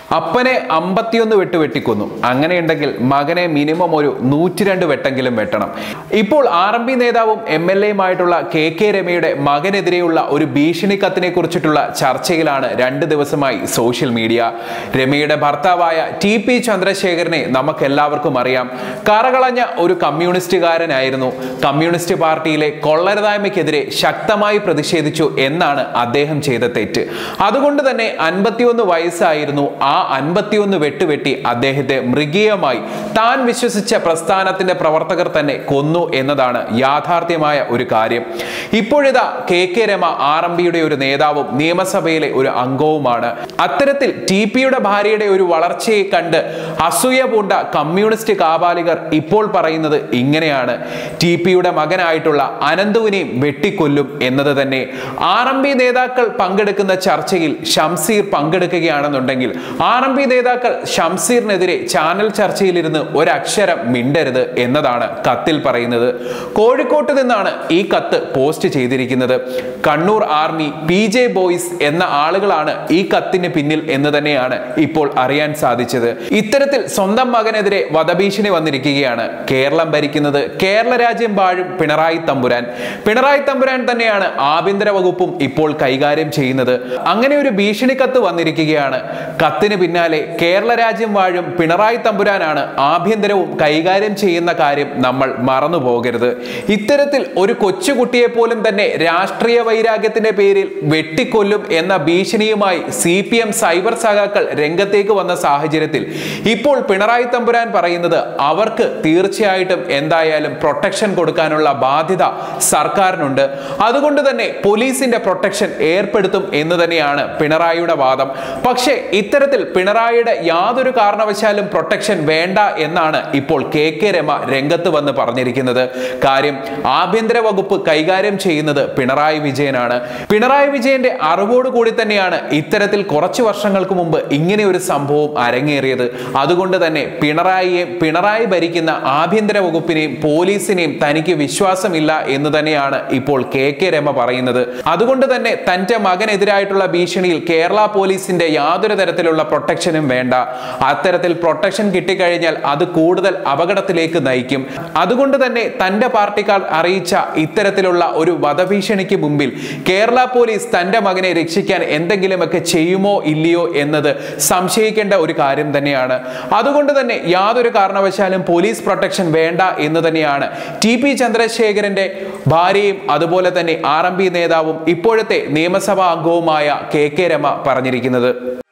അപ്പനെ അമ്പത്തിയൊന്ന് വെട്ട് വെട്ടിക്കൊന്നു അങ്ങനെയുണ്ടെങ്കിൽ മകനെ മിനിമം ഒരു നൂറ്റിരണ്ട് വെട്ടെങ്കിലും വെട്ടണം ഇപ്പോൾ ആർ എം പി നേതാവും എം എൽ എയുമായിട്ടുള്ള കെ കെ രമയുടെ മകനെതിരെയുള്ള ഒരു ഭീഷണി കത്തിനെ കുറിച്ചിട്ടുള്ള ചർച്ചയിലാണ് രണ്ട് ദിവസമായി സോഷ്യൽ മീഡിയ രമയുടെ ഭർത്താവായ ടി പി ചന്ദ്രശേഖരനെ നമുക്കെല്ലാവർക്കും അറിയാം കറകളഞ്ഞ ഒരു കമ്മ്യൂണിസ്റ്റുകാരനായിരുന്നു കമ്മ്യൂണിസ്റ്റ് പാർട്ടിയിലെ കൊള്ളരുതായ്മയ്ക്കെതിരെ ശക്തമായി പ്രതിഷേധിച്ചു എന്നാണ് അദ്ദേഹം ചെയ്ത തെറ്റ് അതുകൊണ്ട് തന്നെ അൻപത്തിയൊന്ന് വയസ്സായിരുന്നു ആ അൻപത്തിയൊന്ന് വെട്ടുവെട്ടി അദ്ദേഹത്തെ മൃഗീയമായി താൻ വിശ്വസിച്ച പ്രസ്ഥാനത്തിന്റെ പ്രവർത്തകർ തന്നെ കൊന്നു എന്നതാണ് യാഥാർത്ഥ്യമായ ഒരു കാര്യം ഇപ്പോഴിതാ K K Rama R M പിയുടെ ഒരു നേതാവും നിയമസഭയിലെ ഒരു അംഗവുമാണ് അത്തരത്തിൽ ടി പിയുടെ ഭാര്യയുടെ ഒരു വളർച്ചയെ കണ്ട് അസൂയ പൂണ്ട കമ്മ്യൂണിസ്റ്റ് കാപാലികർ ഇപ്പോൾ പറയുന്നത് ഇങ്ങനെയാണ് ടി പിയുടെ മകനായിട്ടുള്ള അനന്തുവിനെയും വെട്ടിക്കൊല്ലും എന്നത് തന്നെ ആർ എം പി നേതാക്കൾ പങ്കെടുക്കുന്ന ചർച്ചയിൽ ഷംസീർ പങ്കെടുക്കുകയാണെന്നുണ്ടെങ്കിൽ ആർ എം പി നേതാക്കൾ ഷംസീറിനെതിരെ ചാനൽ ചർച്ചയിലിരുന്ന് ഒരക്ഷരം മിണ്ടരുത് എന്നതാണ് കത്തിൽ പറയുന്നത് കോഴിക്കോട്ട് നിന്നാണ് ഈ കത്ത് പോസ്റ്റ് ചെയ്തിരിക്കുന്നത് Kannur army P J boys എന്ന ആളുകളാണ് ഈ കത്തിന് പിന്നിൽ എന്ന് തന്നെയാണ് ഇപ്പോൾ അറിയാൻ സാധിച്ചത് ഇത്തരത്തിൽ സ്വന്തം മകനെതിരെ വധഭീഷണി വന്നിരിക്കുകയാണ് കേരളം ഭരിക്കുന്നത് കേരള രാജ്യം വാഴും പിണറായി തമ്പുരാൻ പിണറായി തമ്പുരാൻ തന്നെയാണ് ആഭ്യന്തര വകുപ്പും ഇപ്പോൾ കൈകാര്യം ചെയ്യുന്നത് അങ്ങനെ ഒരു ഭീഷണി കത്ത് വന്നിരിക്കുകയാണ് കത്തിന് പിന്നാലെ കേരള രാജ്യം വാഴും പിണറായി തമ്പുരാനാണ് ആഭ്യന്തരവും കൈകാര്യം ചെയ്യുന്ന കാര്യം നമ്മൾ മറന്നു പോകരുത് ഇത്തരത്തിൽ ഒരു കൊച്ചുകുട്ടിയെ പോലും തന്നെ രാഷ്ട്രീയ വൈരാഗ്യത്തിന്റെ പേരിൽ വെട്ടിക്കൊല്ലും എന്ന ഭീഷണിയുമായി സി പി എം സൈബർ സഖാക്കൾ രംഗത്തേക്ക് വന്ന സാഹചര്യത്തിൽ ഇപ്പോൾ പിണറായി തമ്പുരാൻ പറയുന്നത് അവർക്ക് തീർച്ചയായിട്ടും എന്തായാലും പ്രൊട്ടക്ഷൻ കൊടുക്കാനുള്ള ബാധ്യത സർക്കാരിനുണ്ട് അതുകൊണ്ട് തന്നെ പോലീസിന്റെ പ്രൊട്ടക്ഷൻ ഏർപ്പെടുത്തും എന്ന് തന്നെയാണ് പിണറായിയുടെ വാദം പക്ഷേ ഇത്തരത്തിൽ പിണറായിയുടെ യാതൊരു കാരണവശാലും പ്രൊട്ടക്ഷൻ വേണ്ട എന്നാണ് ഇപ്പോൾ കെ കെ രമ രംഗത്ത് വന്ന് പറഞ്ഞിരിക്കുന്നത് കാര്യം ആഭ്യന്തര വകുപ്പ് കൈകാര്യം ചെയ്യുന്നത് പിണറായി വിജയനാണ് പിണറായി വിജയന്റെ അറിവോട് കൂടി തന്നെയാണ് ഇത്തരത്തിൽ കുറച്ച് വർഷങ്ങൾക്ക് മുമ്പ് ഇങ്ങനെ ഒരു സംഭവം അരങ്ങേറിയത് അതുകൊണ്ട് തന്നെ പിണറായിയെയും പിണറായി ഭരിക്കുന്ന ആഭ്യന്തര വകുപ്പിനെയും പോലീസിനെയും തനിക്ക് വിശ്വാസമില്ല എന്ന് തന്നെയാണ് ഇപ്പോൾ കെ കെ രമ പറയുന്നത് അതുകൊണ്ട് തന്നെ തന്റെ മകനെതിരായിട്ടുള്ള ഭീഷണിയിൽ കേരള പോലീസിന്റെ യാതൊരു തരത്തിലുള്ള പ്രൊട്ടക്ഷനും വേണ്ട അത്തരത്തിൽ പ്രൊട്ടക്ഷൻ കിട്ടിക്കഴിഞ്ഞാൽ അത് കൂടുതൽ അപകടത്തിലേക്ക് നയിക്കും അതുകൊണ്ട് തന്നെ തന്റെ പാർട്ടിക്കാർ അറിയിച്ച ഇത്തരത്തിലുള്ള ഒരു വധഭീഷണിക്ക് മുമ്പിൽ കേരള പോലീസ് തന്റെ മകനെ രക്ഷിക്കാൻ എന്തെങ്കിലുമൊക്കെ ചെയ്യുമോ ഇല്ലയോ എന്നത് സംശയിക്കേണ്ട ഒരു കാര്യം തന്നെയാണ് അതുകൊണ്ട് തന്നെ യാതൊരു കാരണവശാലും പോലീസ് പ്രൊട്ടക്ഷൻ വേണ്ട എന്ന് തന്നെയാണ് ടി പി ചന്ദ്രശേഖരന്റെ ഭാര്യയും അതുപോലെ തന്നെ ആർ എം പി നേതാവും ഇപ്പോഴത്തെ നിയമസഭാ അംഗവുമായ കെ കെ രമ പറഞ്ഞിരിക്കുന്നത്